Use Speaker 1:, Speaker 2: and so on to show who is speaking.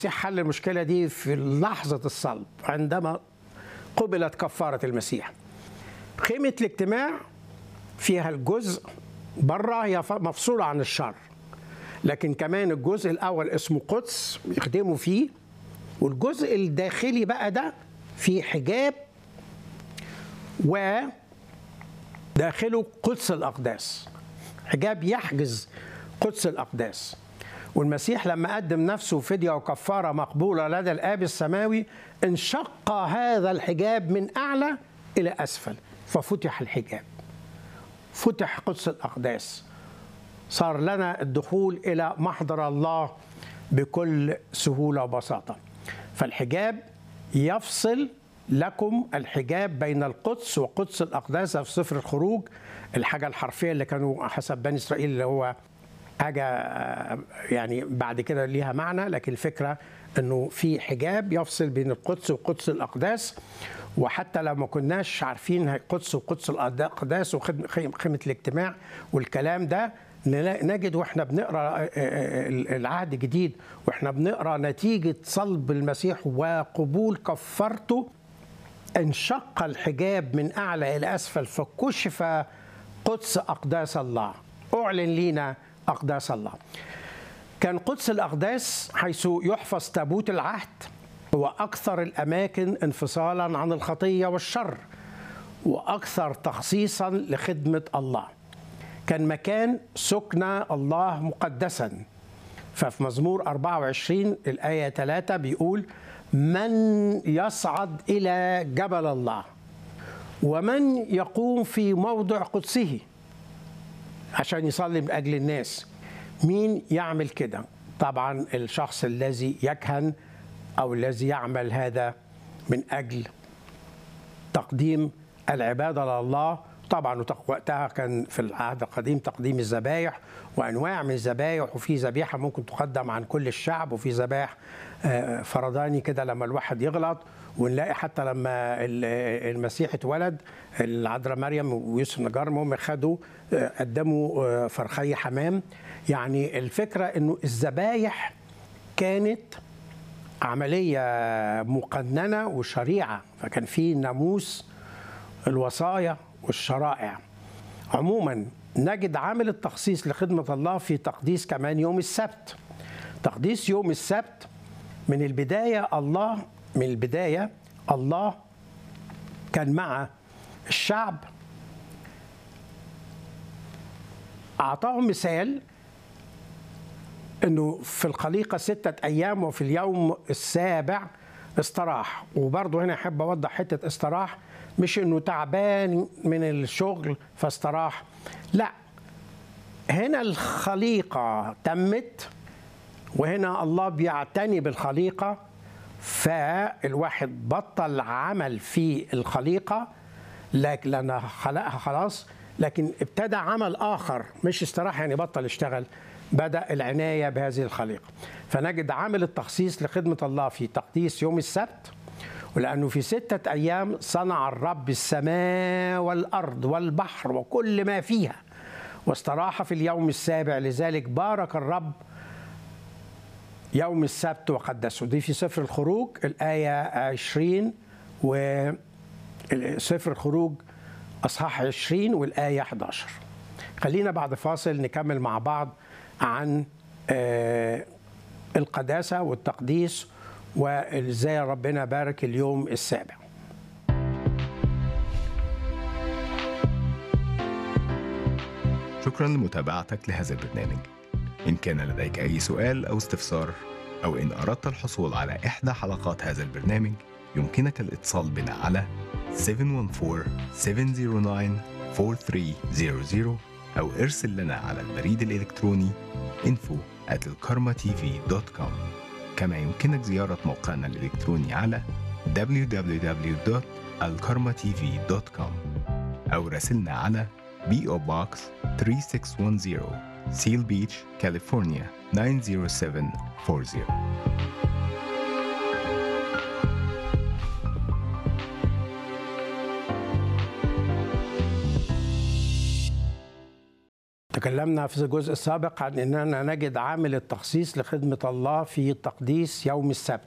Speaker 1: حل المشكلة دي في لحظة الصلب عندما قبلت كفارة المسيح خيمة الاجتماع فيها الجزء بره هي مفصولة عن الشر لكن كمان الجزء الأول اسمه قدس يخدموا فيه والجزء الداخلي بقى ده فيه حجاب و داخله قدس الأقداس حجاب يحجز قدس الأقداس والمسيح لما قدم نفسه فدية وكفارة مقبولة لدى الآب السماوي انشق هذا الحجاب من أعلى إلى أسفل ففتح الحجاب فتح قدس الأقداس صار لنا الدخول إلى محضر الله بكل سهولة وبساطة فالحجاب يفصل لكم الحجاب بين القدس وقدس الأقداس في سفر الخروج الحاجة الحرفية اللي كانوا حسب بني إسرائيل اللي هو حاجة يعني بعد كده ليها معنى لكن الفكرة أنه في حجاب يفصل بين القدس وقدس الأقداس وحتى لو ما كناش عارفين القدس وقدس الأقداس وخيمة الاجتماع والكلام ده نجد واحنا بنقرا العهد الجديد واحنا بنقرا نتيجه صلب المسيح وقبول كفرته انشق الحجاب من اعلى الى اسفل فكشف قدس اقداس الله اعلن لينا اقداس الله كان قدس الاقداس حيث يحفظ تابوت العهد هو اكثر الاماكن انفصالا عن الخطيه والشر واكثر تخصيصا لخدمه الله كان مكان سكن الله مقدسا ففي مزمور 24 الآية 3 بيقول من يصعد إلى جبل الله ومن يقوم في موضع قدسه عشان يصلي من أجل الناس مين يعمل كده طبعا الشخص الذي يكهن أو الذي يعمل هذا من أجل تقديم العبادة لله طبعا وقتها كان في العهد القديم تقديم الذبايح وانواع من الذبايح وفي ذبيحه ممكن تقدم عن كل الشعب وفي ذبائح فرداني كده لما الواحد يغلط ونلاقي حتى لما المسيح اتولد العذراء مريم ويوسف النجار هم خدوا قدموا فرخي حمام يعني الفكره انه الذبايح كانت عمليه مقننه وشريعه فكان في ناموس الوصايا والشرائع عموما نجد عامل التخصيص لخدمة الله في تقديس كمان يوم السبت تقديس يوم السبت من البداية الله من البداية الله كان مع الشعب أعطاهم مثال أنه في الخليقة ستة أيام وفي اليوم السابع استراح وبرضه هنا أحب أوضح حتة استراح مش انه تعبان من الشغل فاستراح لا هنا الخليقه تمت وهنا الله بيعتني بالخليقه فالواحد بطل عمل في الخليقه لكن لانها خلقها خلاص لكن ابتدى عمل اخر مش استراح يعني بطل يشتغل بدا العنايه بهذه الخليقه فنجد عامل التخصيص لخدمه الله في تقديس يوم السبت ولأنه في ستة أيام صنع الرب السماء والأرض والبحر وكل ما فيها واستراح في اليوم السابع لذلك بارك الرب يوم السبت وقدسه دي في سفر الخروج الآية 20 و سفر الخروج أصحاح 20 والآية 11 خلينا بعد فاصل نكمل مع بعض عن القداسة والتقديس وازاي ربنا بارك اليوم السابع
Speaker 2: شكرا لمتابعتك لهذا البرنامج إن كان لديك أي سؤال أو استفسار أو إن أردت الحصول على إحدى حلقات هذا البرنامج يمكنك الاتصال بنا على 714-709-4300 أو ارسل لنا على البريد الإلكتروني info at الكارما كما يمكنك زيارة موقعنا الإلكتروني على www.alkarmatv.com أو راسلنا على PO Box 3610 Seal Beach, California 90740
Speaker 1: تكلمنا في الجزء السابق عن أننا نجد عامل التخصيص لخدمة الله في تقديس يوم السبت